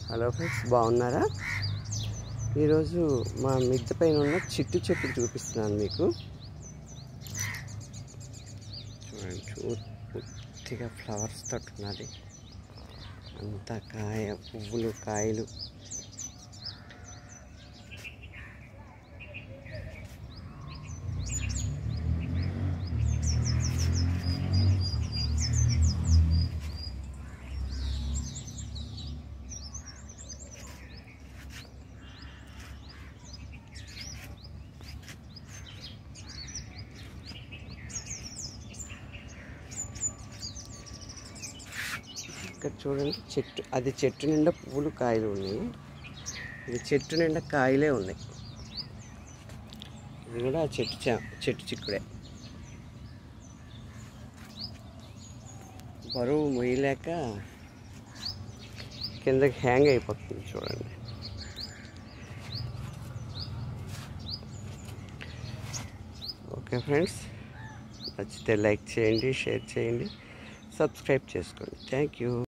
hello friends బాగున్నారా ఈరోజు మా మిద్దె పైన ఉన్న చిట్టు చెట్టు చూపిస్తున్నాను మీకు చూడండి చూ- పూర్తిగా ఫ్లవర్స్ తట్టున్నది అంతా కాయ పువ్వులు కాయలు ఇక్కడ చూడండి చెట్టు అది చెట్టు నిండా పువ్వులు కాయలు ఉన్నాయి ఇది చెట్టు నిండా కాయలే ఉన్నాయి ఇది కూడా ఆ చెట్టు చా చెట్టు చిక్కుడే బరువు మొయ్యలేక కిందకి హ్యాంగ్ అయిపోతుంది చూడండి ఓకే ఫ్రెండ్స్ నచ్చితే లైక్ చేయండి షేర్ చేయండి సబ్స్క్రైబ్ చేసుకోండి థ్యాంక్ యూ